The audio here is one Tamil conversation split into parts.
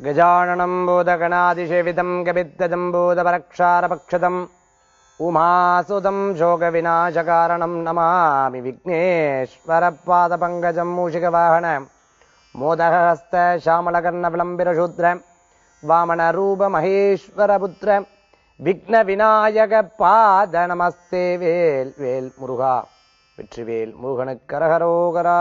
गजाननं बोधगणादिसेवितं गवित्तजम्बूधपरक्षारपक्षतम् उमासुतं शोकविनाशकारणं नमामि विघ्नेश्वरपादपङ्कजं मूषिकवाहन मोदहस्त श्यामलकर्णविलम्बिरशूद्र वामनरूपमहेश्वरपुत्र விக்னவிநாயகபாத நமஸ்தே வேல் வேல் முருகா வெற்றிவேல் முருகனுக்கரகரோகரா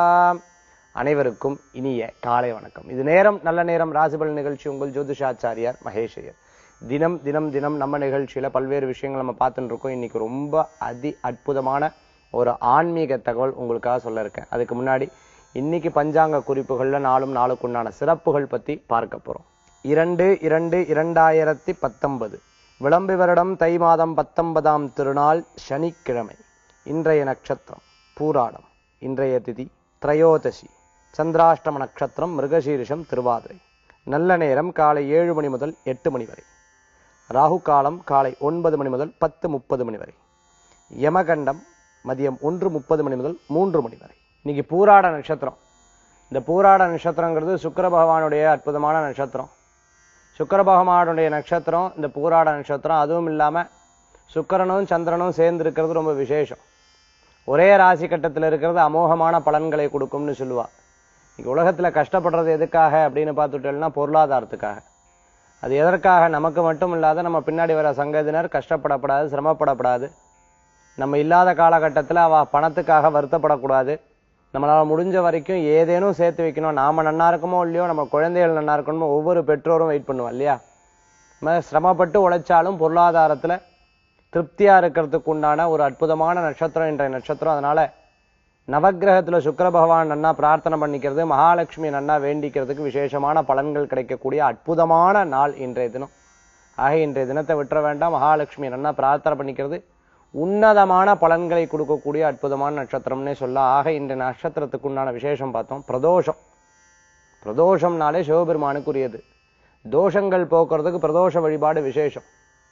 அனைவருக்கும் இனிய காலை வணக்கம் இது நேரம் நல்ல நேரம் ராசிபல் நிகழ்ச்சி உங்கள் ஜோதிஷாச்சாரியார் மகேஷையர் தினம் தினம் தினம் நம்ம நிகழ்ச்சியில பல்வேறு விஷயங்கள் நம்ம பார்த்துட்டு இருக்கோம் இன்னைக்கு ரொம்ப அதி அற்புதமான ஒரு ஆன்மீக தகவல் உங்களுக்காக சொல்ல இருக்கேன் அதுக்கு முன்னாடி இன்னைக்கு பஞ்சாங்க குறிப்புகள்ல நாளும் நாளுக்குண்டான சிறப்புகள் பத்தி பார்க்க போறோம் இரண்டு இரண்டு இரண்டாயிரத்தி பத்தொன்பது விளம்பி வருடம் தை மாதம் பத்தொன்பதாம் திருநாள் சனிக்கிழமை இன்றைய நட்சத்திரம் பூராடம் இன்றைய திதி திரையோதசி சந்திராஷ்டம நட்சத்திரம் மிருகசீரிஷம் திருவாதிரை நல்ல நேரம் காலை ஏழு மணி முதல் எட்டு மணி வரை ராகு காலம் காலை ஒன்பது மணி முதல் பத்து முப்பது மணி வரை யமகண்டம் மதியம் ஒன்று முப்பது மணி முதல் மூன்று மணி வரை இன்னைக்கு பூராட நட்சத்திரம் இந்த பூராட நட்சத்திரங்கிறது சுக்கிர பகவானுடைய அற்புதமான நட்சத்திரம் சுக்கிர பகவானுடைய நட்சத்திரம் இந்த பூராட நட்சத்திரம் அதுவும் இல்லாம சுக்கிரனும் சந்திரனும் சேர்ந்து இருக்கிறது ரொம்ப விசேஷம் ஒரே ராசி கட்டத்தில் இருக்கிறது அமோகமான பலன்களை கொடுக்கும்னு சொல்லுவா இன்னைக்கு உலகத்துல கஷ்டப்படுறது எதுக்காக அப்படின்னு பார்த்துட்டோம்னா பொருளாதாரத்துக்காக அது எதற்காக நமக்கு மட்டும் இல்லாத நம்ம பின்னாடி வர சங்கதினர் கஷ்டப்படப்படாது சிரமப்படப்படாது நம்ம இல்லாத காலகட்டத்தில் அவ பணத்துக்காக வருத்தப்படக்கூடாது நம்மளால முடிஞ்ச வரைக்கும் ஏதேனும் சேர்த்து வைக்கணும் நாம நன்னா இருக்குமோ இல்லையோ நம்ம குழந்தைகள் நன்னா இருக்கணுமோ ஒவ்வொரு பெற்றோரும் வெயிட் பண்ணுவோம் இல்லையா நம்ம சிரமப்பட்டு உழைச்சாலும் பொருளாதாரத்துல திருப்தியா இருக்கிறதுக்கு உண்டான ஒரு அற்புதமான நட்சத்திரம் இன்றைய நட்சத்திரம் அதனால நவக்கிரகத்துல சுக்கிர பகவான் நன்னா பிரார்த்தனை பண்ணிக்கிறது மகாலட்சுமி நன்னா வேண்டிக்கிறதுக்கு விசேஷமான பலன்கள் கிடைக்கக்கூடிய அற்புதமான நாள் இன்றைய தினம் ஆக இன்றைய தினத்தை விட்டுற வேண்டாம் மகாலட்சுமி நன்னா பிரார்த்தனை பண்ணிக்கிறது உன்னதமான பலன்களை கொடுக்கக்கூடிய அற்புதமான நட்சத்திரம்னே சொல்ல ஆக இந்த நட்சத்திரத்துக்கு உண்டான விசேஷம் பார்த்தோம் பிரதோஷம் பிரதோஷம்னாலே சிவபெருமானுக்குரியது தோஷங்கள் போக்குறதுக்கு பிரதோஷ வழிபாடு விசேஷம்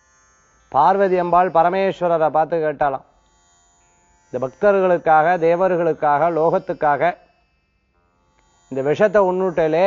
பார்வதி அம்பாள் பரமேஸ்வரரை பார்த்து கேட்டாலாம் இந்த பக்தர்களுக்காக தேவர்களுக்காக லோகத்துக்காக இந்த விஷத்தை உண்ணுட்டலே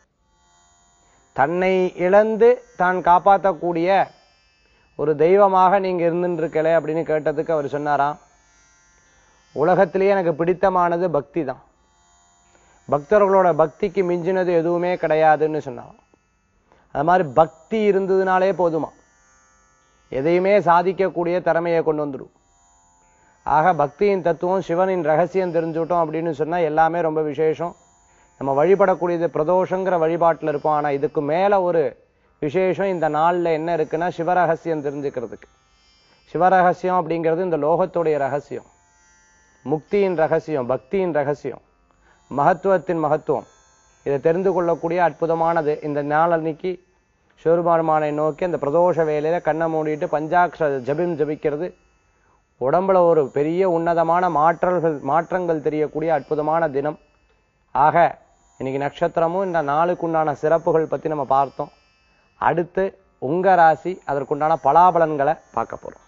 தன்னை இழந்து தான் காப்பாற்றக்கூடிய ஒரு தெய்வமாக நீங்க இருந்துருக்கலே அப்படின்னு கேட்டதுக்கு அவர் சொன்னாராம் உலகத்திலேயே எனக்கு பிடித்தமானது பக்தி தான் பக்தர்களோட பக்திக்கு மிஞ்சினது எதுவுமே கிடையாதுன்னு சொன்னாராம் அது மாதிரி பக்தி இருந்ததுனாலே போதுமா எதையுமே சாதிக்கக்கூடிய திறமையை கொண்டு வந்துடும் ஆக பக்தியின் தத்துவம் சிவனின் ரகசியம் தெரிஞ்சுட்டோம் அப்படின்னு சொன்னா எல்லாமே ரொம்ப விசேஷம் நம்ம வழிபடக்கூடியது பிரதோஷங்கிற வழிபாட்டில் இருப்போம் ஆனா இதுக்கு மேல ஒரு விசேஷம் இந்த நாள்ல என்ன இருக்குன்னா சிவரகசியம் தெரிஞ்சுக்கிறதுக்கு சிவரகசியம் அப்படிங்கிறது இந்த லோகத்துடைய ரகசியம் முக்தியின் ரகசியம் பக்தியின் ரகசியம் மகத்துவத்தின் மகத்துவம் இதை தெரிந்து கொள்ளக்கூடிய அற்புதமானது இந்த நாள் அன்னைக்கு சிவபெருமானை நோக்கி அந்த பிரதோஷ வேலையில கண்ணை மூடிட்டு பஞ்சாட்சர ஜபிம் ஜபிக்கிறது உடம்புல ஒரு பெரிய உன்னதமான மாற்றல்கள் மாற்றங்கள் தெரியக்கூடிய அற்புதமான தினம் ஆக இன்னைக்கு நட்சத்திரமும் இந்த நாளுக்குண்டான சிறப்புகள் பத்தி நம்ம பார்த்தோம் அடுத்து உங்க ராசி அதற்குண்டான பலாபலன்களை பார்க்க போறோம்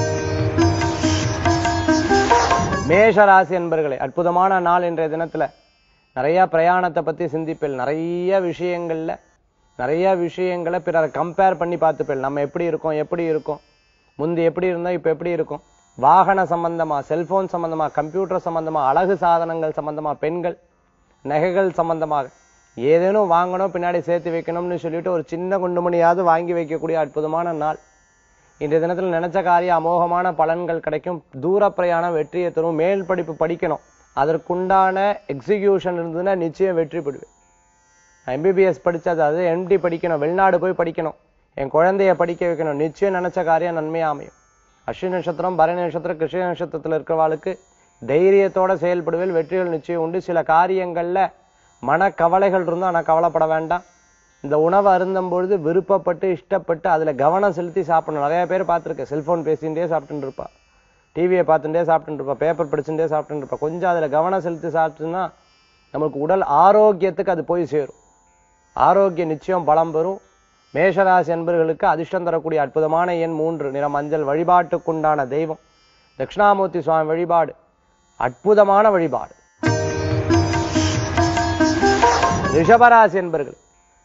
மேஷ ராசி என்பர்களே அற்புதமான நாள் இன்றைய தினத்துல நிறைய பிரயாணத்தை பத்தி சிந்திப்பில் நிறைய விஷயங்கள்ல நிறைய விஷயங்களை பிறரை கம்பேர் பண்ணி பார்த்துப்பேன் நம்ம எப்படி இருக்கோம் எப்படி இருக்கோம் முந்தி எப்படி இருந்தோம் இப்ப எப்படி இருக்கும் வாகன சம்பந்தமா செல்போன் சம்பந்தமா கம்ப்யூட்டர் சம்பந்தமா அழகு சாதனங்கள் சம்பந்தமா பெண்கள் நகைகள் சம்பந்தமாக ஏதேனும் வாங்கணும் பின்னாடி சேர்த்து வைக்கணும்னு சொல்லிட்டு ஒரு சின்ன குண்டுமணியாவது வாங்கி வைக்கக்கூடிய அற்புதமான நாள் இன்றைய தினத்தில் நினைச்ச காரியம் அமோகமான பலன்கள் கிடைக்கும் தூர பிரயாணம் வெற்றியை தரும் மேல் படிப்பு படிக்கணும் அதற்குண்டான எக்ஸிகியூஷன் இருந்ததுன்னா நிச்சயம் வெற்றி பெறுவேன் எம்பிபிஎஸ் படிச்சது அது எம்டி படிக்கணும் வெளிநாடு போய் படிக்கணும் என் குழந்தைய படிக்க வைக்கணும் நிச்சயம் நினைச்ச காரியம் நன்மையா அமையும் அஸ்வினி நட்சத்திரம் பரணி நட்சத்திரம் கிருஷ்ண நட்சத்திரத்தில் இருக்கிறவாளுக்கு தைரியத்தோட செயல்படுவேல் வெற்றிகள் நிச்சயம் உண்டு சில காரியங்கள்ல மன கவலைகள் இருந்தும் ஆனா கவலைப்பட வேண்டாம் இந்த உணவை அருந்தும் பொழுது விருப்பப்பட்டு இஷ்டப்பட்டு அதுல கவனம் செலுத்தி சாப்பிடணும் நிறைய பேர் பார்த்திருக்கேன் செல்போன் பேசிகிட்டே சாப்பிட்டுட்டு இருப்பா டிவியை பார்த்துட்டே சாப்பிட்டுட்டு இருப்பா பேப்பர் படிச்சுட்டே சாப்பிட்டுட்டு இருப்பா கொஞ்சம் அதுல கவனம் செலுத்தி சாப்பிட்டுன்னா நமக்கு உடல் ஆரோக்கியத்துக்கு அது போய் சேரும் ஆரோக்கிய நிச்சயம் பலம் பெறும் மேஷராசி என்பர்களுக்கு அதிர்ஷ்டம் தரக்கூடிய அற்புதமான எண் மூன்று நிற மஞ்சள் வழிபாட்டுக்குண்டான தெய்வம் தட்சிணாமூர்த்தி சுவாமி வழிபாடு அற்புதமான வழிபாடு ரிஷபராசி என்பர்கள்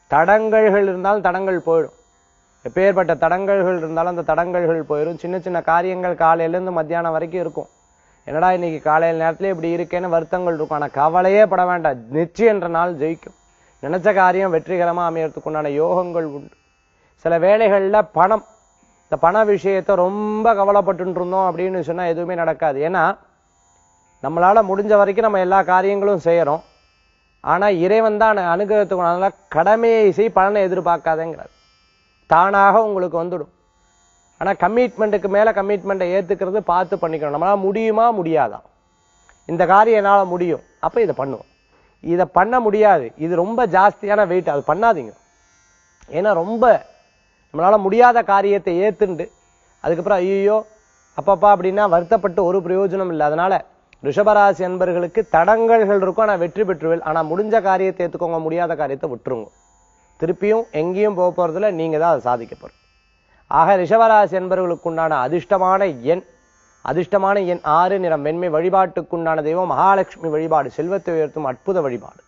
தடங்கல்கள் இருந்தாலும் தடங்கள் போயிடும் எப்பேற்பட்ட தடங்கல்கள் இருந்தாலும் அந்த தடங்கல்கள் போயிடும் சின்ன சின்ன காரியங்கள் காலையிலேருந்து மத்தியானம் வரைக்கும் இருக்கும் என்னடா இன்னைக்கு காலையில் நேரத்துல இப்படி இருக்கேன்னு வருத்தங்கள் இருக்கும் ஆனா கவலையே பட வேண்டாம் நிச்சயம் என்ற நாள் ஜெயிக்கும் நினைச்ச காரியம் வெற்றிகரமா அமையறதுக்கு உண்டான யோகங்கள் உண்டு சில வேளைகள்ல பணம் இந்த பண விஷயத்தை ரொம்ப கவலைப்பட்டு இருந்தோம் அப்படின்னு சொன்னா எதுவுமே நடக்காது ஏன்னா நம்மளால முடிஞ்ச வரைக்கும் நம்ம எல்லா காரியங்களும் செய்யறோம் ஆனா இறைவன் தான் அனுகிரகத்துக்கு அதனால கடமையை செய் பலனை எதிர்பார்க்காதேங்கிறார் தானாக உங்களுக்கு வந்துடும் ஆனா கமிட்மெண்ட்டுக்கு மேல கமிட்மெண்ட்டை ஏத்துக்கிறது பார்த்து பண்ணிக்கணும் நம்மளால முடியுமா முடியாதா இந்த காரியம் என்னால முடியும் அப்ப இதை பண்ணுவோம் இதை பண்ண முடியாது இது ரொம்ப ஜாஸ்தியான வெயிட் அது பண்ணாதீங்க ஏன்னா ரொம்ப நம்மளால முடியாத காரியத்தை ஏத்துண்டு அதுக்கப்புறம் ஐயோ அப்பப்பா அப்படின்னா வருத்தப்பட்டு ஒரு பிரயோஜனம் இல்லை அதனால ரிஷபராசி அன்பர்களுக்கு தடங்கல்கள் இருக்கும் ஆனா வெற்றி பெற்றுவேல் ஆனா முடிஞ்ச காரியத்தை ஏத்துக்கோங்க முடியாத காரியத்தை விட்டுருங்க திருப்பியும் எங்கேயும் போக போறதுல நீங்க தான் அதை சாதிக்க போறீங்க ஆக ரிஷபராசி என்பவர்களுக்கு உண்டான அதிர்ஷ்டமான எண் அதிர்ஷ்டமான எண் ஆறு நிறம் வெண்மை வழிபாட்டுக்குண்டான தெய்வம் மகாலட்சுமி வழிபாடு செல்வத்தை உயர்த்தும் அற்புத வழிபாடு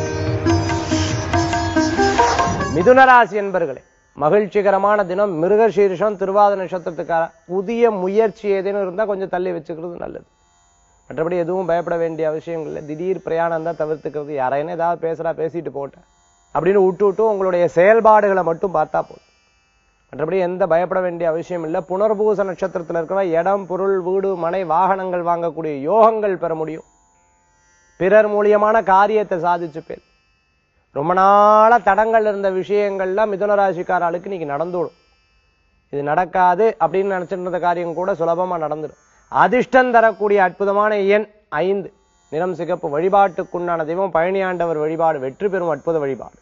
மிதுனராசி என்பர்களே மகிழ்ச்சிகரமான தினம் மிருகசீரிஷம் திருவாத நட்சத்திரத்துக்கார புதிய முயற்சி ஏதேனும் இருந்தா கொஞ்சம் தள்ளி வச்சுக்கிறது நல்லது மற்றபடி எதுவும் பயப்பட வேண்டிய அவசியம் இல்லை திடீர் பிரயாணம் தான் தவிர்த்துக்கிறது யாரையும் ஏதாவது பேசுறா பேசிட்டு போட்டேன் அப்படின்னு விட்டு விட்டு உங்களுடைய செயல்பாடுகளை மட்டும் பார்த்தா போதும் மற்றபடி எந்த பயப்பட வேண்டிய அவசியம் இல்லை புனர்பூச நட்சத்திரத்தில் இருக்கிற இடம் பொருள் வீடு மனை வாகனங்கள் வாங்கக்கூடிய யோகங்கள் பெற முடியும் பிறர் மூலியமான காரியத்தை சாதிச்சு பேர் ரொம்ப நாளா தடங்கள் இருந்த விஷயங்கள்லாம் மிதுன ராசிக்காரர்களுக்கு இன்னைக்கு நடந்துடும் இது நடக்காது அப்படின்னு நினைச்சிட்டு இருந்த காரியம் கூட சுலபமா நடந்துடும் அதிர்ஷ்டம் தரக்கூடிய அற்புதமான எண் ஐந்து நிறம் சிகப்பு வழிபாட்டுக்குண்டான தெய்வம் பழனியாண்டவர் வழிபாடு வெற்றி பெறும் அற்புத வழிபாடு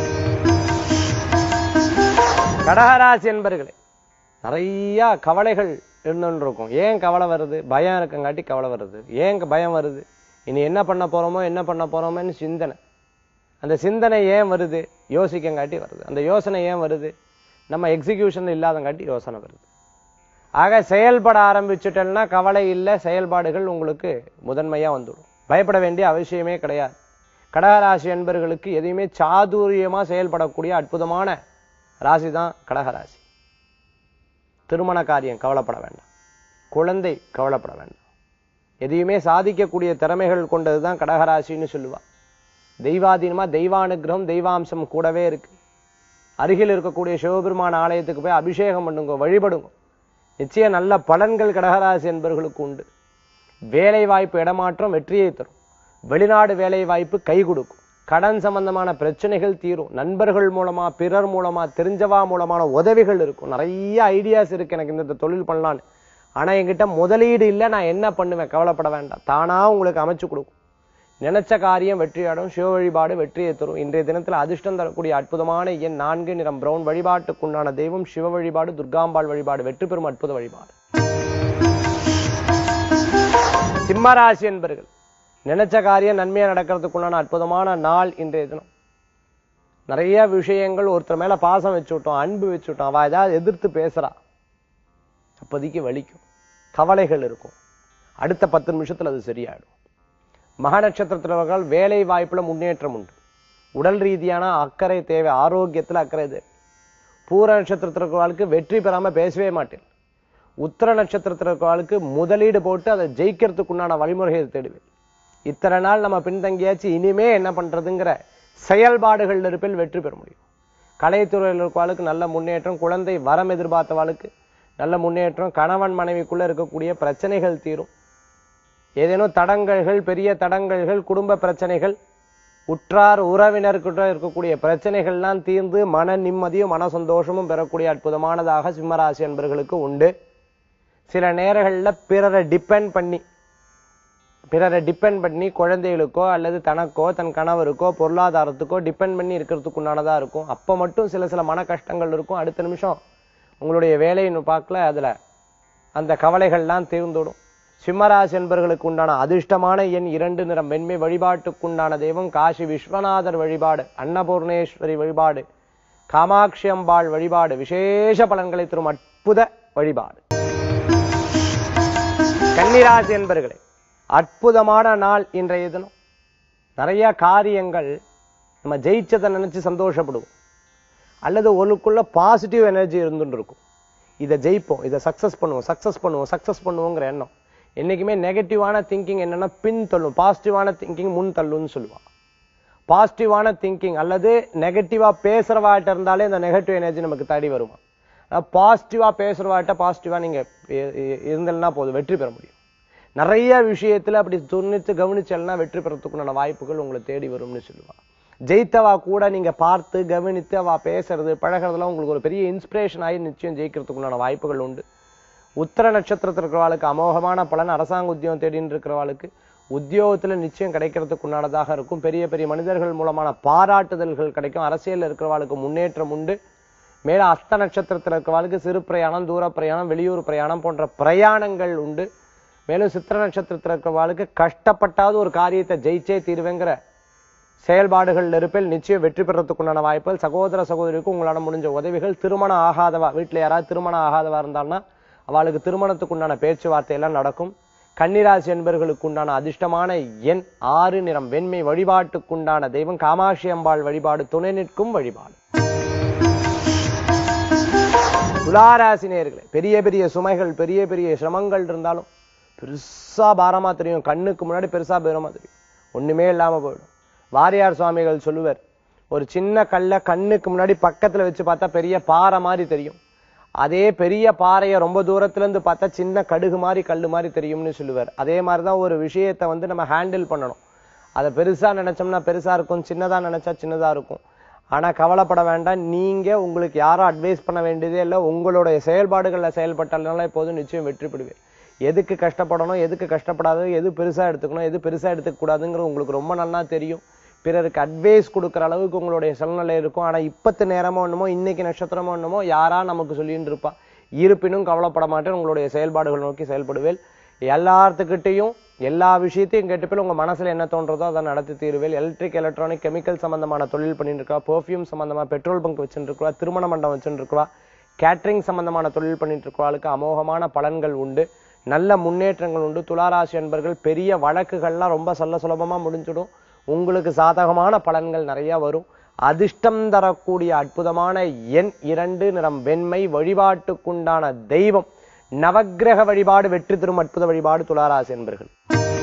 கடகராசி என்பர்களே நிறைய கவலைகள் இருந்துன்னு இருக்கும் ஏன் கவலை வருது பயம் இருக்கங்காட்டி கவலை வருது ஏன் பயம் வருது இனி என்ன பண்ண போறோமோ என்ன பண்ண போறோமோன்னு சிந்தனை அந்த சிந்தனை ஏன் வருது யோசிக்கங்காட்டி வருது அந்த யோசனை ஏன் வருது நம்ம எக்ஸிகியூஷன் இல்லாதங்காட்டி யோசனை வருது ஆக செயல்பட ஆரம்பிச்சுட்டேன்னா கவலை இல்லை செயல்பாடுகள் உங்களுக்கு முதன்மையா வந்துடும் பயப்பட வேண்டிய அவசியமே கிடையாது கடகராசி என்பர்களுக்கு எதையுமே சாதுரியமா செயல்படக்கூடிய அற்புதமான ராசி தான் கடகராசி திருமண காரியம் கவலைப்பட வேண்டாம் குழந்தை கவலைப்பட வேண்டாம் எதையுமே சாதிக்கக்கூடிய திறமைகள் கொண்டதுதான் கடகராசின்னு சொல்லுவா தெய்வாதீனமா தெய்வானுகிரகம் தெய்வாம்சம் கூடவே இருக்கு அருகில் இருக்கக்கூடிய சிவபெருமான ஆலயத்துக்கு போய் அபிஷேகம் பண்ணுங்க வழிபடுங்க நிச்சயம் நல்ல பலன்கள் கடகராசி என்பவர்களுக்கு உண்டு வேலை வாய்ப்பு இடமாற்றம் வெற்றியை தரும் வெளிநாடு வேலை வாய்ப்பு கை கொடுக்கும் கடன் சம்பந்தமான பிரச்சனைகள் தீரும் நண்பர்கள் மூலமா பிறர் மூலமா தெரிஞ்சவா மூலமான உதவிகள் இருக்கும் நிறைய ஐடியாஸ் இருக்கு எனக்கு இந்த தொழில் பண்ணலான்னு ஆனா என்கிட்ட முதலீடு இல்லை நான் என்ன பண்ணுவேன் கவலைப்பட வேண்டாம் தானா உங்களுக்கு அமைச்சு கொடுக்கும் நினைச்ச காரியம் வெற்றியாடும் சிவ வழிபாடு வெற்றியை தரும் இன்றைய தினத்துல அதிர்ஷ்டம் தரக்கூடிய அற்புதமான எண் நான்கு நிறம் பிரவுன் வழிபாட்டுக்குண்டான தெய்வம் சிவ வழிபாடு துர்காம்பாள் வழிபாடு வெற்றி பெறும் அற்புத வழிபாடு சிம்மராசி என்பர்கள் நினைச்ச காரியம் நன்மையா நடக்கிறதுக்குண்டான அற்புதமான நாள் இன்றைய தினம் நிறைய விஷயங்கள் ஒருத்தர் மேல பாசம் வச்சு விட்டோம் அன்பு வச்சு விட்டோம் அவ ஏதாவது எதிர்த்து பேசுறா அப்போதைக்கு வலிக்கும் கவலைகள் இருக்கும் அடுத்த பத்து நிமிஷத்துல அது சரியாயிடும் மக நட்சத்திரத்தினர்கள் வேலை வாய்ப்புல முன்னேற்றம் உண்டு உடல் ரீதியான அக்கறை தேவை ஆரோக்கியத்துல அக்கறை தேவை பூர நட்சத்திரத்திற்கு வெற்றி பெறாம பேசவே மாட்டேன் உத்தர நட்சத்திரத்திற்கு முதலீடு போட்டு அதை ஜெயிக்கிறதுக்குண்டான வழிமுறையை தேடுவேன் இத்தனை நாள் நம்ம பின்தங்கியாச்சு இனிமே என்ன பண்றதுங்கிற செயல்பாடுகள் இருப்பில் வெற்றி பெற முடியும் கலைத்துறையில் இருக்கவாளுக்கு நல்ல முன்னேற்றம் குழந்தை வரம் எதிர்பார்த்தவாளுக்கு நல்ல முன்னேற்றம் கணவன் மனைவிக்குள்ள இருக்கக்கூடிய பிரச்சனைகள் தீரும் ஏதேனும் தடங்கல்கள் பெரிய தடங்கல்கள் குடும்ப பிரச்சனைகள் உற்றார் உறவினர்கிட்ட இருக்கக்கூடிய பிரச்சனைகள்லாம் தீர்ந்து மன நிம்மதியும் மன சந்தோஷமும் பெறக்கூடிய அற்புதமானதாக சிம்மராசி என்பர்களுக்கு உண்டு சில நேரங்கள்ல பிறரை டிபெண்ட் பண்ணி பிறரை டிபெண்ட் பண்ணி குழந்தைகளுக்கோ அல்லது தனக்கோ தன் கணவருக்கோ பொருளாதாரத்துக்கோ டிபெண்ட் பண்ணி இருக்கிறதுக்கு உண்டானதா இருக்கும் அப்ப மட்டும் சில சில மன கஷ்டங்கள் இருக்கும் அடுத்த நிமிஷம் உங்களுடைய வேலைன்னு பார்க்கல அதுல அந்த கவலைகள்லாம் தீர்ந்துடும் சிம்மராசி என்பர்களுக்கு உண்டான அதிர்ஷ்டமான எண் இரண்டு நிறம் வெண்மை வழிபாட்டுக்குண்டான தெய்வம் காசி விஸ்வநாதர் வழிபாடு அன்னபூர்ணேஸ்வரி வழிபாடு காமாட்சி அம்பாள் வழிபாடு விசேஷ பலன்களை தரும் அற்புத வழிபாடு கன்னிராசி என்பர்களே அற்புதமான நாள் இன்றைய தினம் நிறைய காரியங்கள் நம்ம ஜெயிச்சதை நினைச்சு சந்தோஷப்படுவோம் அல்லது உங்களுக்குள்ள பாசிட்டிவ் எனர்ஜி இருந்துட்டு இருக்கும் இதை ஜெயிப்போம் இதை சக்சஸ் பண்ணுவோம் சக்சஸ் பண்ணுவோம் சக்சஸ் பண்ணுவோங்கிற எண்ணம் என்னைக்குமே நெகட்டிவான திங்கிங் என்னன்னா பின் தள்ளும் பாசிட்டிவான திங்கிங் முன் தள்ளுன்னு சொல்லுவான் பாசிட்டிவான திங்கிங் அல்லது நெகட்டிவா பேசுறவாட்ட இருந்தாலே இந்த நெகட்டிவ் எனர்ஜி நமக்கு தேடி வருமா பாசிட்டிவா பேசுறவாட்ட பாசிட்டிவா நீங்க இ- இ- இருந்தல்னா போதும் வெற்றி பெற முடியும் நிறைய விஷயத்துல அப்படி துணிச்சு கவனிச்சல்னா வெற்றி பெறத்துக்குண்டான வாய்ப்புகள் உங்களை தேடி வரும்னு சொல்லுவா ஜெயித்தவா கூட நீங்க பார்த்து கவனித்து அவ பேசுறது பழகுறதுலாம் உங்களுக்கு ஒரு பெரிய இன்ஸ்பிரேஷன் ஆகி நிச்சயம் ஜெயிக்கிறதுக்குண்டான வாய்ப்புகள் உண்டு உத்தர நட்சத்திரத்தில் இருக்கிறவாளுக்கு அமோகமான பலன் அரசாங்க உத்தியோகம் தேடின்னு இருக்கிறவாளுக்கு உத்தியோகத்துல நிச்சயம் கிடைக்கிறதுக்கு உண்டானதாக இருக்கும் பெரிய பெரிய மனிதர்கள் மூலமான பாராட்டுதல்கள் கிடைக்கும் அரசியல்ல இருக்கிறவாளுக்கு முன்னேற்றம் உண்டு மேல அஸ்த நட்சத்திரத்துல இருக்கிறவாளுக்கு சிறு பிரயாணம் தூர பிரயாணம் வெளியூர் பிரயாணம் போன்ற பிரயாணங்கள் உண்டு மேலும் சித்திர நட்சத்திரத்துல இருக்கிறவாளுக்கு கஷ்டப்பட்டாவது ஒரு காரியத்தை ஜெயிச்சே தீர்வேங்கிற செயல்பாடுகள் இருப்பில் நிச்சயம் வெற்றி பெறத்துக்குண்டான வாய்ப்புகள் சகோதர சகோதரிக்கு உங்களால முடிஞ்ச உதவிகள் திருமணம் ஆகாதவா வீட்டுல யாராவது திருமணம் ஆகாதவா இருந்தால்னா அவளுக்கு திருமணத்துக்குண்டான பேச்சுவார்த்தை எல்லாம் நடக்கும் கன்னிராசி என்பவர்களுக்கு உண்டான அதிர்ஷ்டமான எண் ஆறு நிறம் வெண்மை வழிபாட்டுக்குண்டான தெய்வம் காமாட்சி அம்பாள் வழிபாடு துணை நிற்கும் வழிபாடு துளாராசி நேயர்களே பெரிய பெரிய சுமைகள் பெரிய பெரிய சிரமங்கள் இருந்தாலும் பெருசா பாரமா தெரியும் கண்ணுக்கு முன்னாடி பெருசா பாரமா தெரியும் ஒண்ணுமே இல்லாம போயிடும் வாரியார் சுவாமிகள் சொல்லுவார் ஒரு சின்ன கல்லை கண்ணுக்கு முன்னாடி பக்கத்துல வச்சு பார்த்தா பெரிய பாறை மாதிரி தெரியும் அதே பெரிய பாறையை ரொம்ப தூரத்துல இருந்து பார்த்தா சின்ன கடுகு மாதிரி கல்லு மாதிரி தெரியும்னு சொல்லுவார் அதே மாதிரிதான் ஒரு விஷயத்தை வந்து நம்ம ஹேண்டில் பண்ணணும் அதை பெருசா நினைச்சோம்னா பெருசா இருக்கும் சின்னதா நினைச்சா சின்னதா இருக்கும் ஆனா கவலைப்பட வேண்டாம் நீங்க உங்களுக்கு யாரும் அட்வைஸ் பண்ண வேண்டியதே இல்லை உங்களுடைய செயல்பாடுகள்ல செயல்பட்டாலே போதும் நிச்சயம் வெற்றி பெறுவீர் எதுக்கு கஷ்டப்படணும் எதுக்கு கஷ்டப்படாது எது பெருசா எடுத்துக்கணும் எது பெருசா எடுத்துக்க கூடாதுங்கிறது உங்களுக்கு ரொம்ப நல்லா தெரியும் பிறருக்கு அட்வைஸ் கொடுக்குற அளவுக்கு உங்களுடைய சூழ்நிலை இருக்கும் ஆனா இப்பத்து நேரமோ என்னமோ இன்னைக்கு நட்சத்திரமோ என்னமோ யாரா நமக்கு சொல்லிட்டு இருப்பா இருப்பினும் கவலைப்பட மாட்டேன் உங்களுடைய செயல்பாடுகள் நோக்கி செயல்படுவேல் எல்லாத்துக்கிட்டையும் எல்லா விஷயத்தையும் கேட்டுப்பில் உங்க மனசுல என்ன தோன்றதோ அதை நடத்தி தீருவேல் எலக்ட்ரிக் எலக்ட்ரானிக் கெமிக்கல் சம்பந்தமான தொழில் பண்ணிட்டு இருக்கா பெர்ஃப்யூம் சம்பந்தமா பெட்ரோல் பங்க் வச்சுட்டு இருக்கா திருமண மண்டபம் வச்சுட்டு இருக்கா கேட்டரிங் சம்பந்தமான தொழில் பண்ணிட்டு இருக்கிறவர்களுக்கு அமோகமான பலன்கள் உண்டு நல்ல முன்னேற்றங்கள் உண்டு துளாராசி என்பர்கள் பெரிய வழக்குகள்லாம் ரொம்ப சொல்ல சுலபமா முடிஞ்சிடும் உங்களுக்கு சாதகமான பலன்கள் நிறைய வரும் அதிர்ஷ்டம் தரக்கூடிய அற்புதமான எண் இரண்டு நிறம் வெண்மை வழிபாட்டுக்குண்டான தெய்வம் நவக்கிரக வழிபாடு வெற்றி தரும் அற்புத வழிபாடு துளாராசி என்பர்கள்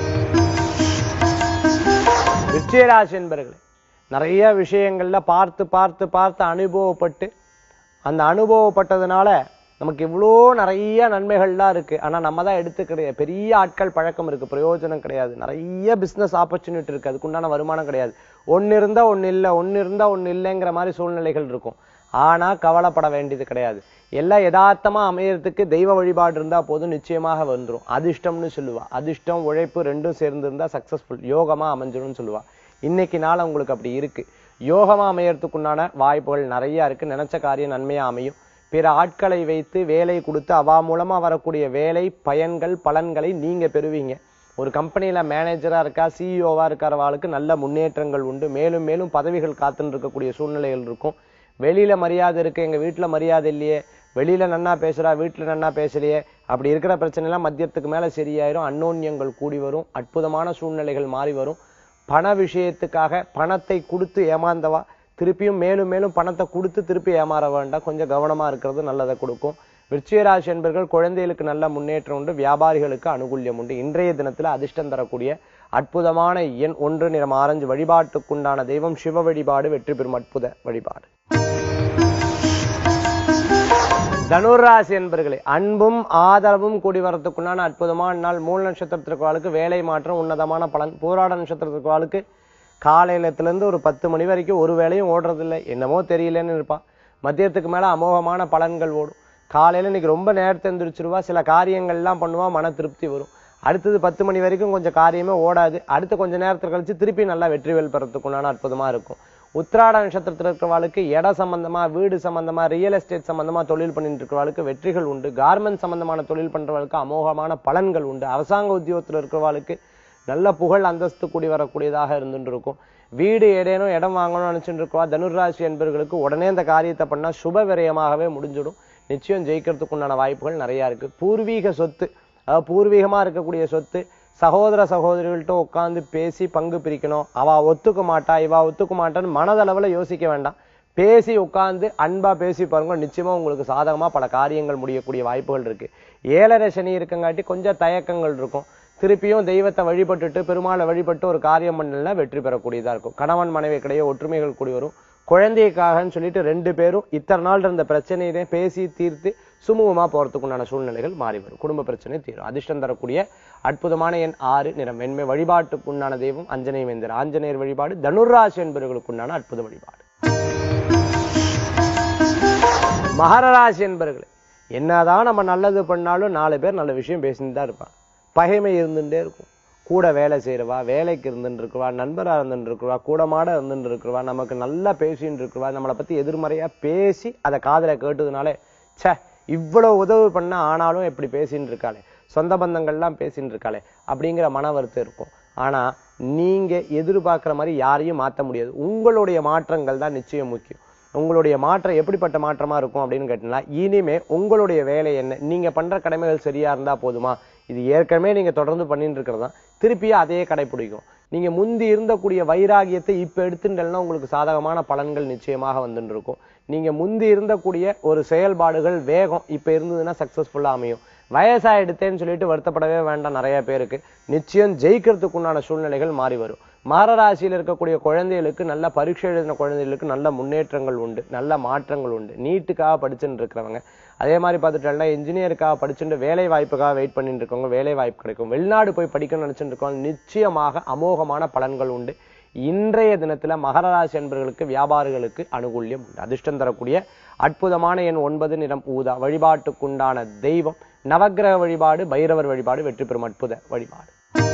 விருச்சிகராசி என்பர்களே நிறைய விஷயங்கள்ல பார்த்து பார்த்து பார்த்து அனுபவப்பட்டு அந்த அனுபவப்பட்டதுனால நமக்கு இவ்வளோ நிறைய நன்மைகள்லாம் இருக்கு ஆனா நம்ம தான் எடுத்துக்கிற பெரிய ஆட்கள் பழக்கம் இருக்கு பிரயோஜனம் கிடையாது நிறைய பிசினஸ் ஆப்பர்ச்சுனிட்டி இருக்கு அதுக்குண்டான வருமானம் கிடையாது ஒன்னு இருந்தா ஒன்னு இல்ல ஒன்னு இருந்தா ஒன்னு இல்லைங்கிற மாதிரி சூழ்நிலைகள் இருக்கும் ஆனா கவலைப்பட வேண்டியது கிடையாது எல்லாம் யதார்த்தமா அமையறதுக்கு தெய்வ வழிபாடு இருந்தா போதும் நிச்சயமாக வந்துரும் அதிர்ஷ்டம்னு சொல்லுவா அதிர்ஷ்டம் உழைப்பு ரெண்டும் சேர்ந்து இருந்தா சக்சஸ்ஃபுல் யோகமா அமைஞ்சிரும்னு சொல்லுவா இன்னைக்கு நாள் உங்களுக்கு அப்படி இருக்கு யோகமா அமையறதுக்குண்டான வாய்ப்புகள் நிறைய இருக்கு நினைச்ச காரியம் நன்மையா அமையும் பிற ஆட்களை வைத்து வேலை கொடுத்து அவா மூலமா வரக்கூடிய வேலை பயன்கள் பலன்களை நீங்க பெறுவீங்க ஒரு கம்பெனியில மேனேஜரா இருக்கா சிஇஓவா இருக்கிறவாளுக்கு நல்ல முன்னேற்றங்கள் உண்டு மேலும் மேலும் பதவிகள் காத்துன்னு இருக்கக்கூடிய சூழ்நிலைகள் இருக்கும் வெளியில மரியாதை இருக்கு எங்க வீட்டுல மரியாதை இல்லையே வெளியில நன்னா பேசுறா வீட்டுல நன்னா பேசலையே அப்படி இருக்கிற பிரச்சனை எல்லாம் மத்தியத்துக்கு மேல சரியாயிரும் அன்னோன்யங்கள் கூடி வரும் அற்புதமான சூழ்நிலைகள் மாறி வரும் பண விஷயத்துக்காக பணத்தை கொடுத்து ஏமாந்தவா திருப்பியும் மேலும் மேலும் பணத்தை கொடுத்து திருப்பி ஏமாற வேண்டாம் கொஞ்சம் கவனமா இருக்கிறது நல்லதை கொடுக்கும் விருச்சிகராசி என்பர்கள் குழந்தைகளுக்கு நல்ல முன்னேற்றம் உண்டு வியாபாரிகளுக்கு அனுகூல்யம் உண்டு இன்றைய தினத்துல அதிர்ஷ்டம் தரக்கூடிய அற்புதமான எண் ஒன்று நிறம் ஆரஞ்சு வழிபாட்டுக்குண்டான தெய்வம் சிவ வழிபாடு வெற்றி பெறும் அற்புத வழிபாடு தனுராசி என்பர்களே அன்பும் ஆதரவும் கூடி வரத்துக்குண்டான அற்புதமான நாள் மூல நட்சத்திரத்திற்கு வேலை மாற்றம் உன்னதமான பலன் போராட நட்சத்திரத்திற்கு வாழ்க்கை காலையிலத்துல இருந்து ஒரு பத்து மணி வரைக்கும் ஒரு வேலையும் ஓடுறதில்லை என்னமோ தெரியலன்னு இருப்பான் மதியத்துக்கு மேல அமோகமான பலன்கள் ஓடும் காலையில இன்னைக்கு ரொம்ப நேரத்தை எந்திரிச்சிருவா சில காரியங்கள்லாம் பண்ணுவா மன திருப்தி வரும் அடுத்தது பத்து மணி வரைக்கும் கொஞ்சம் காரியமே ஓடாது அடுத்து கொஞ்ச நேரத்துக்கு கழிச்சு திருப்பி நல்லா வெற்றிவேல் பெறத்துக்குண்டான அற்புதமா இருக்கும் உத்திராட நட்சத்திரத்தில் இருக்கிறவாளுக்கு இட சம்பந்தமா வீடு சம்பந்தமா ரியல் எஸ்டேட் சம்பந்தமா தொழில் பண்ணிட்டு இருக்கிறவாளுக்கு வெற்றிகள் உண்டு கார்மெண்ட் சம்பந்தமான தொழில் பண்றவளுக்கு அமோகமான பலன்கள் உண்டு அரசாங்க உத்தியோகத்தில் இருக்கிறவாளுக்கு நல்ல புகழ் அந்தஸ்து கூடி வரக்கூடியதாக இருந்துட்டு இருக்கும் வீடு ஏதேனும் இடம் வாங்கணும்னு நினைச்சுட்டு இருக்கவா தனுராசி என்பவர்களுக்கு உடனே இந்த காரியத்தை பண்ணா சுப விரயமாகவே முடிஞ்சிடும் நிச்சயம் ஜெயிக்கிறதுக்கு உண்டான வாய்ப்புகள் நிறைய இருக்கு பூர்வீக சொத்து அதாவது பூர்வீகமா இருக்கக்கூடிய சொத்து சகோதர சகோதரிகள்கிட்ட உட்கார்ந்து பேசி பங்கு பிரிக்கணும் அவ ஒத்துக்க மாட்டா இவ ஒத்துக்க மாட்டான்னு மனதளவுல யோசிக்க வேண்டாம் பேசி உட்கார்ந்து அன்பா பேசி பாருங்க நிச்சயமா உங்களுக்கு சாதகமா பல காரியங்கள் முடியக்கூடிய வாய்ப்புகள் இருக்கு ஏழரை சனி இருக்கங்காட்டி கொஞ்சம் தயக்கங்கள் இருக்கும் திருப்பியும் தெய்வத்தை வழிபட்டுட்டு பெருமாளை வழிபட்டு ஒரு காரியம் பண்ணலன்னா வெற்றி பெறக்கூடியதா இருக்கும் கணவன் மனைவிக்கிடையே ஒற்றுமைகள் கூடி வரும் குழந்தைக்காகன்னு சொல்லிட்டு ரெண்டு பேரும் இத்தனை நாள் இருந்த பிரச்சனையிலே பேசி தீர்த்து சுமூகமா போறதுக்குண்டான சூழ்நிலைகள் மாறி வரும் குடும்ப பிரச்சனை தீரும் அதிர்ஷ்டம் தரக்கூடிய அற்புதமான எண் ஆறு நிறம் வெண்மை வழிபாட்டுக்குண்டான தெய்வம் அஞ்சனை வேந்தர் ஆஞ்சநேயர் வழிபாடு தனுராசி என்பவர்களுக்குண்டான அற்புத வழிபாடு மகர ராசி என்பர்களே என்னதான் நம்ம நல்லது பண்ணாலும் நாலு பேர் நல்ல விஷயம் பேசிட்டு தான் இருப்பாங்க பகைமை இருந்துட்டே இருக்கும் கூட வேலை செய்யறவா வேலைக்கு இருந்துட்டு இருக்குவா நண்பரா இருந்துட்டு இருக்குவா கூடமாட இருந்துட்டு இருக்குவா நமக்கு நல்லா பேசிட்டு இருக்குவா நம்மளை பத்தி எதிர்மறையா பேசி அதை காதுல கேட்டதுனாலே ச்சே இவ்வளவு உதவி பண்ண ஆனாலும் எப்படி பேசின்னு இருக்காளே சொந்த பந்தங்கள்லாம் பேசின்னு இருக்காளே அப்படிங்கிற மன வருத்தம் இருக்கும் ஆனா நீங்க எதிர்பார்க்கிற மாதிரி யாரையும் மாத்த முடியாது உங்களுடைய மாற்றங்கள் தான் நிச்சயம் முக்கியம் உங்களுடைய மாற்றம் எப்படிப்பட்ட மாற்றமா இருக்கும் அப்படின்னு கேட்டீங்கன்னா இனிமே உங்களுடைய வேலை என்ன நீங்க பண்ற கடமைகள் சரியா இருந்தா போதுமா இது ஏற்கனவே நீங்க தொடர்ந்து பண்ணிட்டு இருக்கிறதா திருப்பியும் அதே கடைபிடிக்கும் நீங்க முந்தி இருந்தக்கூடிய வைராகியத்தை இப்ப எடுத்துட்டேன்னா உங்களுக்கு சாதகமான பலன்கள் நிச்சயமாக வந்துட்டு இருக்கும் நீங்க முந்தி இருந்தக்கூடிய ஒரு செயல்பாடுகள் வேகம் இப்ப இருந்ததுன்னா சக்சஸ்ஃபுல்லா அமையும் வயசாயிடுத்தேன்னு சொல்லிட்டு வருத்தப்படவே வேண்டாம் நிறைய பேருக்கு நிச்சயம் ஜெயிக்கிறதுக்குண்டான சூழ்நிலைகள் மாறி வரும் மகர ராசியில் இருக்கக்கூடிய குழந்தைகளுக்கு நல்ல பரீட்சை எழுதின குழந்தைகளுக்கு நல்ல முன்னேற்றங்கள் உண்டு நல்ல மாற்றங்கள் உண்டு நீட்டுக்காக படிச்சுட்டு இருக்கிறவங்க அதே மாதிரி பார்த்துட்டோம்னா இன்ஜினியருக்காக படிச்சுட்டு வேலை வாய்ப்புக்காக வெயிட் பண்ணிட்டு இருக்கவங்க வேலை வாய்ப்பு கிடைக்கும் வெளிநாடு போய் படிக்கணும்னு நினைச்சிட்டு இருக்கவங்க நிச்சயமாக அமோகமான பலன்கள் உண்டு இன்றைய தினத்துல மகர ராசி என்பவர்களுக்கு வியாபாரிகளுக்கு அனுகூல்யம் உண்டு அதிர்ஷ்டம் தரக்கூடிய அற்புதமான எண் ஒன்பது நிறம் ஊதா வழிபாட்டுக்குண்டான தெய்வம் நவக்கிரக வழிபாடு பைரவர் வழிபாடு வெற்றி பெறும் அற்புத வழிபாடு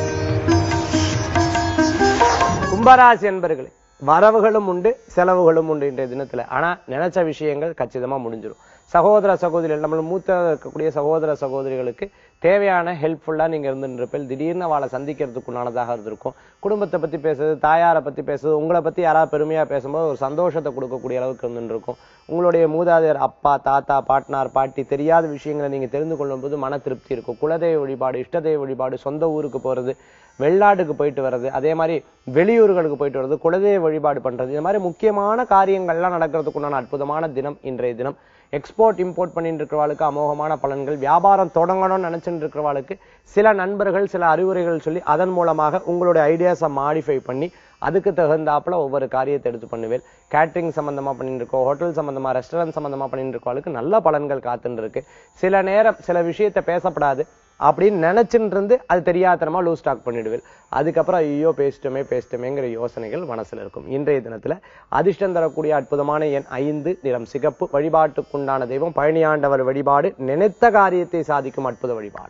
கும்பராசி என்பர்களே வரவுகளும் உண்டு செலவுகளும் உண்டு இன்றைய தினத்துல ஆனா நினைச்ச விஷயங்கள் கச்சிதமா முடிஞ்சிடும் சகோதர சகோதரிகள் நம்ம மூத்த இருக்கக்கூடிய சகோதர சகோதரிகளுக்கு தேவையான ஹெல்ப்ஃபுல்லா நீங்க இருந்துருப்பேன் திடீர்னு அவளை சந்திக்கிறதுக்குண்டானதாக இருந்திருக்கும் குடும்பத்தை பத்தி பேசுறது தாயாரை பத்தி பேசுறது உங்களை பத்தி யாராவது பெருமையா பேசும்போது ஒரு சந்தோஷத்தை கொடுக்கக்கூடிய அளவுக்கு இருந்துருக்கும் உங்களுடைய மூதாதையர் அப்பா தாத்தா பாட்னார் பாட்டி தெரியாத விஷயங்களை நீங்க தெரிந்து கொள்ளும் போது மன திருப்தி இருக்கும் குலதெய்வ வழிபாடு இஷ்டதெய்வ வழிபாடு சொந்த ஊருக்கு போறது வெளிநாட்டுக்கு போயிட்டு வர்றது அதே மாதிரி வெளியூர்களுக்கு போயிட்டு வர்றது குலதெய்வ வழிபாடு பண்றது இந்த மாதிரி முக்கியமான காரியங்கள்லாம் நடக்கிறதுக்குண்டான அற்புதமான தினம் இன்றைய தினம் எக்ஸ்போர்ட் இம்போர்ட் பண்ணிட்டு இருக்கிறவாளுக்கு அமோகமான பலன்கள் வியாபாரம் தொடங்கணும்னு நினைச்சிட்டு இருக்கிறவாளுக்கு சில நண்பர்கள் சில அறிவுரைகள் சொல்லி அதன் மூலமாக உங்களுடைய ஐடியாஸை மாடிஃபை பண்ணி அதுக்கு தகுந்தாப்புல ஒவ்வொரு காரியத்தை எடுத்து பண்ணுவேன் கேட்டரிங் சம்பந்தமா பண்ணிட்டு இருக்கோம் ஹோட்டல் சம்பந்தமா ரெஸ்டாரண்ட் சம்பந்தமா பண்ணிட்டு இருக்கவாளுக்கு நல்ல பலன்கள் காத்துட்டு இருக்கு சில நேரம் சில விஷயத்தை பேசப்படாது அப்படின்னு நினைச்சுட்டு இருந்து அது தெரியாதனமா லூஸ் ஸ்டாக் பண்ணிடுவேன் அதுக்கப்புறம் ஐயோ பேசிட்டோமே பேசிட்டோமேங்கிற யோசனைகள் மனசுல இருக்கும் இன்றைய தினத்துல அதிர்ஷ்டம் தரக்கூடிய அற்புதமான எண் ஐந்து நிறம் சிகப்பு வழிபாட்டுக்குண்டான தெய்வம் பழனியாண்டவர் வழிபாடு நினைத்த காரியத்தை சாதிக்கும் அற்புத வழிபாடு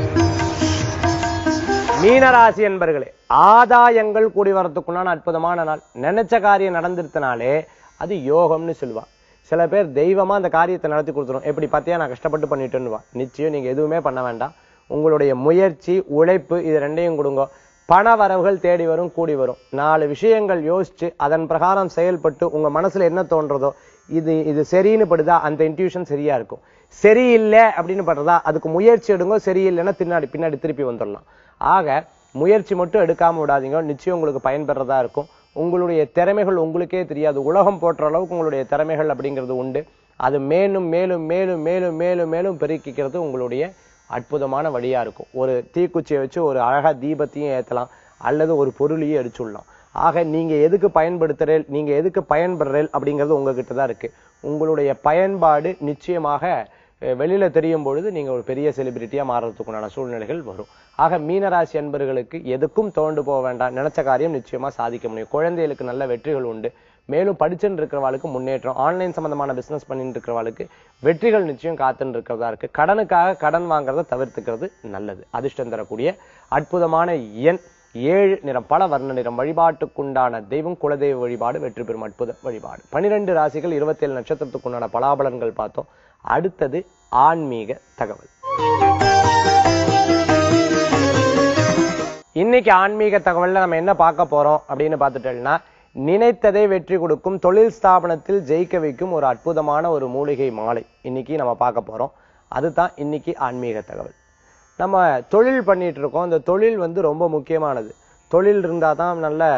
மீனராசி என்பர்களே ஆதாயங்கள் கூடி வரத்துக்குண்டான அற்புதமான நாள் நினைச்ச காரியம் நடந்துருத்தனாலே அது யோகம்னு சொல்லுவா சில பேர் தெய்வமா அந்த காரியத்தை நடத்தி கொடுத்துரும் எப்படி பார்த்தியா நான் கஷ்டப்பட்டு பண்ணிட்டேன்னு வா நிச்சயம் நீங்க எதுவுமே பண்ண வேண்டாம் உங்களுடைய முயற்சி உழைப்பு இது ரெண்டையும் கொடுங்க பண வரவுகள் தேடி வரும் கூடி வரும் நாலு விஷயங்கள் யோசிச்சு அதன் பிரகாரம் செயல்பட்டு உங்க மனசுல என்ன தோன்றதோ இது இது சரின்னு படுதா அந்த இன்ட்யூஷன் சரியா இருக்கும் சரியில்லை அப்படின்னு படுறதா அதுக்கு முயற்சி எடுங்க சரியில்லைன்னா பின்னாடி பின்னாடி திருப்பி வந்துடலாம் ஆக முயற்சி மட்டும் எடுக்காம விடாதீங்க நிச்சயம் உங்களுக்கு பயன்பெறதா இருக்கும் உங்களுடைய திறமைகள் உங்களுக்கே தெரியாது உலகம் போற்ற அளவுக்கு உங்களுடைய திறமைகள் அப்படிங்கிறது உண்டு அது மேலும் மேலும் மேலும் மேலும் மேலும் மேலும் பெருக்கிக்கிறது உங்களுடைய அற்புதமான வழியா இருக்கும் ஒரு தீக்குச்சியை வச்சு ஒரு அழகா தீபத்தையும் ஏத்தலாம் அல்லது ஒரு பொருளையும் அடிச்சுடலாம் ஆக நீங்க எதுக்கு பயன்படுத்துறேன் நீங்க எதுக்கு பயன்படுறேன் அப்படிங்கிறது உங்ககிட்ட தான் இருக்கு உங்களுடைய பயன்பாடு நிச்சயமாக அஹ், வெளியில தெரியும் பொழுது நீங்க ஒரு பெரிய செலிபிரிட்டியா மாறுறதுக்குண்டான சூழ்நிலைகள் வரும் ஆக மீனராசி அன்பர்களுக்கு எதுக்கும் தோண்டு போக வேண்டாம் நினைச்ச காரியம் நிச்சயமா சாதிக்க முடியும் குழந்தைகளுக்கு நல்ல வெற்றிகள் உண்டு மேலும் படிச்சுட்டு இருக்கிறவாளுக்கு முன்னேற்றம் ஆன்லைன் சம்பந்தமான பிசினஸ் பண்ணிட்டு இருக்கிறவாளுக்கு வெற்றிகள் நிச்சயம் காத்துன்னு இருக்கிறதா இருக்கு கடனுக்காக கடன் வாங்குறதை தவிர்த்துக்கிறது நல்லது அதிர்ஷ்டம் தரக்கூடிய அற்புதமான எண் ஏழு நிறம் பல வர்ண நிறம் வழிபாட்டுக்குண்டான தெய்வம் குலதெய்வ வழிபாடு வெற்றி பெறும் அற்புத வழிபாடு பனிரெண்டு ராசிகள் இருபத்தி ஏழு நட்சத்திரத்துக்குண்டான பலாபலன்கள் பார்த்தோம் அடுத்தது ஆன்மீக தகவல் இன்னைக்கு ஆன்மீக தகவல்ல நம்ம என்ன பார்க்க போறோம் அப்படின்னு பார்த்துட்டோம்னா நினைத்ததை வெற்றி கொடுக்கும் தொழில் ஸ்தாபனத்தில் ஜெயிக்க வைக்கும் ஒரு அற்புதமான ஒரு மூலிகை மாலை இன்னைக்கு நம்ம பார்க்க போறோம் அதுதான் இன்னைக்கு ஆன்மீக தகவல் நம்ம தொழில் பண்ணிட்டு இருக்கோம் இந்த தொழில் வந்து ரொம்ப முக்கியமானது தொழில் இருந்தால் தான் நல்ல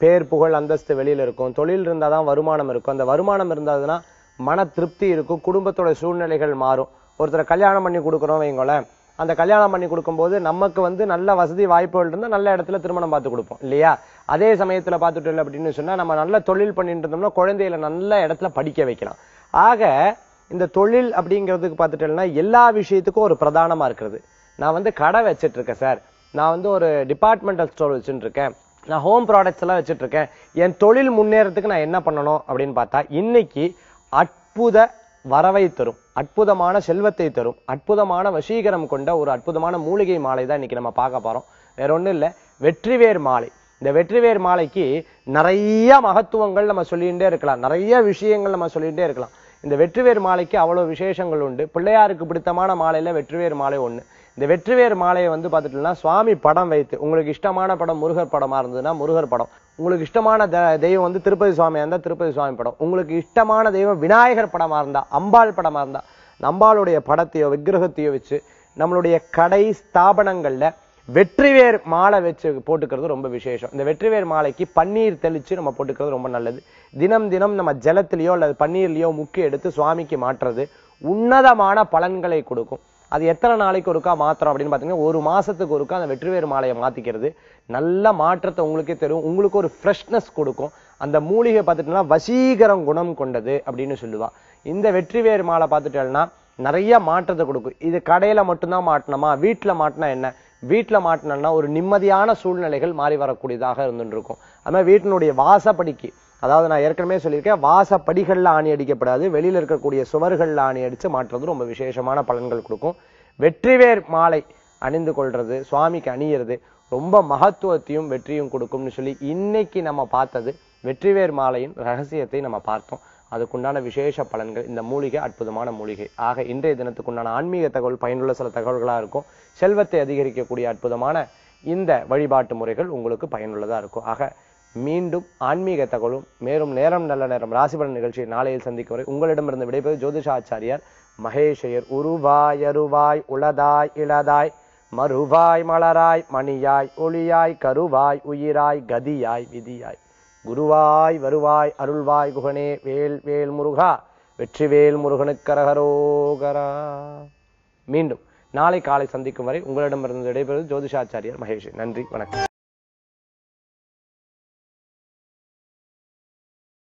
பேர் புகழ் அந்தஸ்து வெளியில இருக்கும் தொழில் இருந்தாதான் தான் வருமானம் இருக்கும் அந்த வருமானம் இருந்ததுன்னா மன திருப்தி இருக்கும் குடும்பத்தோட சூழ்நிலைகள் மாறும் ஒருத்தரை கல்யாணம் பண்ணி கொடுக்குறோம் வைங்களேன் அந்த கல்யாணம் பண்ணி கொடுக்கும்போது நமக்கு வந்து நல்ல வசதி வாய்ப்புகள் இருந்தா நல்ல இடத்துல திருமணம் பார்த்து கொடுப்போம் இல்லையா அதே சமயத்துல பார்த்துட்டு இல்லை அப்படின்னு சொன்னா நம்ம நல்ல தொழில் பண்ணிட்டு இருந்தோம்னா குழந்தைகளை நல்ல இடத்துல படிக்க வைக்கலாம் ஆக இந்த தொழில் அப்படிங்கிறதுக்கு பார்த்துட்டேன்னா எல்லா விஷயத்துக்கும் ஒரு பிரதானமா இருக்கிறது நான் வந்து கடை வச்சிட்டு இருக்கேன் சார் நான் வந்து ஒரு டிபார்ட்மெண்டல் ஸ்டோர் வச்சுட்டு இருக்கேன் நான் ஹோம் ப்ராடக்ட்ஸ் எல்லாம் வச்சுட்டு இருக்கேன் என் தொழில் முன்னேறதுக்கு நான் என்ன பண்ணணும் அப்படின்னு பார்த்தா இன்னைக்கு அற்புத வரவை தரும் அற்புதமான செல்வத்தை தரும் அற்புதமான வசீகரம் கொண்ட ஒரு அற்புதமான மூலிகை மாலை தான் இன்னைக்கு நம்ம பார்க்க போறோம் வேற ஒண்ணும் இல்ல வெற்றிவேர் மாலை இந்த வெற்றிவேர் மாலைக்கு நிறைய மகத்துவங்கள் நம்ம சொல்லிகிட்டே இருக்கலாம் நிறைய விஷயங்கள் நம்ம சொல்லிகிட்டே இருக்கலாம் இந்த வெற்றிவேர் மாலைக்கு அவ்வளவு விசேஷங்கள் உண்டு பிள்ளையாருக்கு பிடித்தமான மாலையில வெற்றிவேர் மாலை ஒண்ணு இந்த வெற்றிவேர் மாலையை வந்து பார்த்துட்டோம்னா சுவாமி படம் வைத்து உங்களுக்கு இஷ்டமான படம் முருகர் படமா இருந்ததுன்னா முருகர் படம் உங்களுக்கு இஷ்டமான த- தெய்வம் வந்து திருப்பதி சுவாமியா இருந்தா திருப்பதி சுவாமி படம் உங்களுக்கு இஷ்டமான தெய்வம் விநாயகர் படமா இருந்தா அம்பாள் படமா இருந்தா அந்த அம்பாளுடைய படத்தையோ விக்கிரகத்தையோ வச்சு நம்மளுடைய கடை ஸ்தாபனங்கள்ல வெற்றிவேர் மாலை வச்சு போட்டுக்கிறது ரொம்ப விசேஷம் இந்த வெற்றிவேர் மாலைக்கு பன்னீர் தெளிச்சு நம்ம போட்டுக்கிறது ரொம்ப நல்லது தினம் தினம் நம்ம ஜலத்திலேயோ அல்லது பன்னீர்லயோ முக்கி எடுத்து சுவாமிக்கு மாற்றுறது உன்னதமான பலன்களை கொடுக்கும் அது எத்தனை நாளைக்கு ஒருக்கா மாத்திரம் அப்படின்னு பாத்தீங்கன்னா ஒரு மாசத்துக்கு ஒருக்கா அந்த வெற்றிவேர் மாலையை மாத்திக்கிறது நல்ல மாற்றத்தை உங்களுக்கே தரும் உங்களுக்கு ஒரு ஃப்ரெஷ்னஸ் கொடுக்கும் அந்த மூலிகை பார்த்துட்டோம்னா வசீகரம் குணம் கொண்டது அப்படின்னு சொல்லுவா இந்த வெற்றிவேர் மாலை பார்த்துட்டோம்னா நிறைய மாற்றத்தை கொடுக்கும் இது கடையில மட்டும்தான் மாட்டணுமா வீட்டுல மாட்டினா என்ன வீட்டுல மாட்டினோம்னா ஒரு நிம்மதியான சூழ்நிலைகள் மாறி வரக்கூடியதாக இருந்துட்டு இருக்கும் அது மாதிரி வீட்டினுடைய வாசப்படிக்கு அதாவது நான் ஏற்கனவே சொல்லியிருக்கேன் வாசப்படிகள்ல ஆணி அடிக்கப்படாது வெளியில இருக்கக்கூடிய சுவர்கள்ல ஆணி அடிச்சு மாற்றுறது ரொம்ப விசேஷமான பலன்கள் கொடுக்கும் வெற்றிவேர் மாலை அணிந்து கொள்றது சுவாமிக்கு அணியிறது ரொம்ப மகத்துவத்தையும் வெற்றியும் கொடுக்கும்னு சொல்லி இன்னைக்கு நம்ம பார்த்தது வெற்றிவேர் மாலையின் ரகசியத்தை நம்ம பார்த்தோம் அதுக்குண்டான விசேஷ பலன்கள் இந்த மூலிகை அற்புதமான மூலிகை ஆக இன்றைய தினத்துக்குண்டான ஆன்மீக தகவல் பயனுள்ள சில தகவல்களா இருக்கும் செல்வத்தை அதிகரிக்கக்கூடிய அற்புதமான இந்த வழிபாட்டு முறைகள் உங்களுக்கு பயனுள்ளதா இருக்கும் ஆக மீண்டும் ஆன்மீக தகவலும் மேலும் நேரம் நல்ல நேரம் ராசிபலன் நிகழ்ச்சியை நாளையில் சந்திக்கும் வரை உங்களிடமிருந்து விடைபெறும் ஜோதிஷாச்சாரியார் மகேஷயர் உருவாய் அருவாய் உளதாய் இளதாய் மறுவாய் மலராய் மணியாய் ஒளியாய் கருவாய் உயிராய் கதியாய் விதியாய் குருவாய் வருவாய் அருள்வாய் குகனே வேல் வேல் முருகா வெற்றிவேல் முருகனுக்கரகரோகரா மீண்டும் நாளை காலை சந்திக்கும் வரை உங்களிடமிருந்து விடைபெறுவது ஜோதிஷாச்சாரியார் மகேஷ் நன்றி வணக்கம்